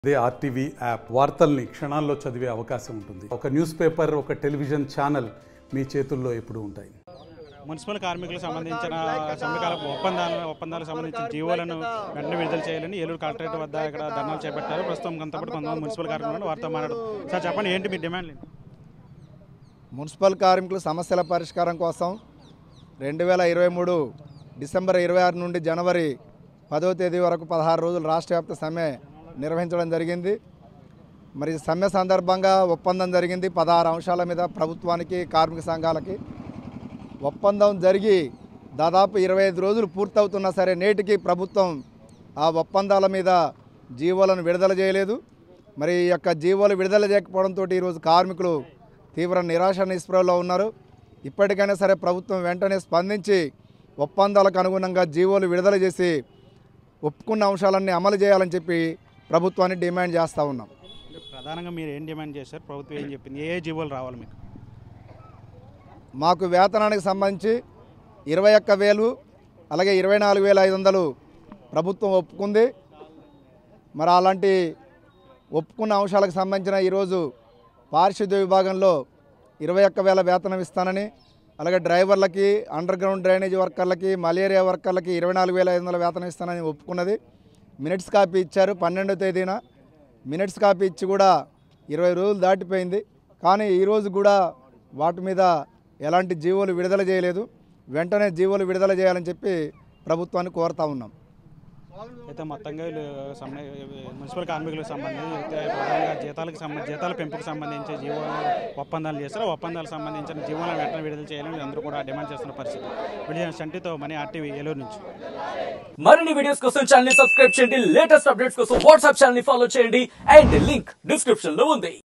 అదే RTV app వార్తల్ని క్షణాల్లో చదివే అవకాశం ఉంటుంది ఒక న్యూస్ పేపర్ ఒక టెలివిజన్ ఛానల్ మీ చేతుల్లో ఎప్పుడూ ఉంటాయి మున్సిపల్ కార్మికులకు సంబంధించిన సమ్మెకాల ఒప్పందాలను ఒప్పందాలకు సంబంధించిన జీవోలను వెంటనే విడుదల చేయాలని ఏలూరు కలెక్టరేట్ వద్ద ఇక్కడ ధర్నాలు చేపట్టారు ప్రస్తుతం కొంతపాటు కొంతమంది మున్సిపల్ కార్మికులు వారితో మాట్లాడు సార్ చెప్పండి ఏంటి మీ డిమాండ్లు ఏంటి? మున్సిపల్ కార్మికుల సమస్యల పరిష్కారం కోసం రెండు వేల ఇరవై మూడు డిసెంబర్ ఇరవై ఆరు నుండి జనవరి పదో తేదీ వరకు పదహారు రోజులు రాష్ట్ర వ్యాప్త సమ్మె నిర్వహించడం జరిగింది మరి సమ్మె సందర్భంగా ఒప్పందం జరిగింది పదహారు అంశాల మీద ప్రభుత్వానికి కార్మిక సంఘాలకి ఒప్పందం జరిగి దాదాపు ఇరవై ఐదు రోజులు పూర్తవుతున్నా సరే నేటికి ప్రభుత్వం ఆ ఒప్పందాల మీద జీవోలను విడుదల చేయలేదు మరి ఈ యొక్క జీవోలు విడుదల చేయకపోవడంతో ఈరోజు కార్మికులు తీవ్ర నిరాశ నిస్పృహలో ఉన్నారు ఇప్పటికైనా సరే ప్రభుత్వం వెంటనే స్పందించి ఒప్పందాలకు అనుగుణంగా జీవోలు విడుదల చేసి ఒప్పుకున్న అంశాలన్నీ అమలు చేయాలని చెప్పి ప్రభుత్వాన్ని డిమాండ్ చేస్తూ ఉన్నాం అంటే ప్రధానంగా మీరు ఏం డిమాండ్ చేశారు ప్రభుత్వం ఏం చెప్పింది ఏ ఏ జీవోలు రావాలి మీకు మాకు వేతనానికి సంబంధించి ఇరవై ఒక్క వేలు అలాగే ఇరవై నాలుగు వేల ఐదు వందలు ప్రభుత్వం ఒప్పుకుంది మరి అలాంటి ఒప్పుకున్న అంశాలకు సంబంధించిన ఈరోజు పారిశుద్ధ్య విభాగంలో ఇరవై ఒక్క వేల వేతనం ఇస్తానని అలాగే డ్రైవర్లకి అండర్ గ్రౌండ్ డ్రైనేజ్ వర్కర్లకి మలేరియా వర్కర్లకి ఇరవై నాలుగు వేల ఐదు వందల వేతనం ఇస్తానని ఒప్పుకున్నది మినిట్స్ కాపీ ఇచ్చారు పన్నెండో తేదీన మినిట్స్ కాపీ ఇచ్చి కూడా ఇరవై రోజులు దాటిపోయింది కానీ ఈరోజు కూడా వాటి మీద ఎలాంటి జీవోలు విడుదల చేయలేదు వెంటనే జీవోలు విడుదల చేయాలని చెప్పి ప్రభుత్వాన్ని కోరుతా ఉన్నాం అయితే మొత్తంగా వీళ్ళు సమ్మె మున్సిపల్ కార్మికులకు సంబంధించి అయితే ప్రధానంగా జీతాలకు సంబంధించి జీతాల పెంపుకు సంబంధించి జీవోలు ఒప్పందాలు చేస్తారు ఆ ఒప్పందాలకు సంబంధించిన జీవోలను వెంటనే విడుదల చేయాలని అందరూ కూడా డిమాండ్ చేస్తున్న పరిస్థితి విడుదల చంటితో మనీ ఆర్టీవీ ఏలూరు నుంచి మరిన్ని వీడియోస్ కోసం ఛానల్ ని సబ్స్క్రైబ్ చేయండి లేటెస్ట్ అప్డేట్స్ కోసం వాట్సాప్ ఛానల్ ని ఫాలో చేయండి అండ్ లింక్ డిస్క్రిప్షన్ లో ఉంది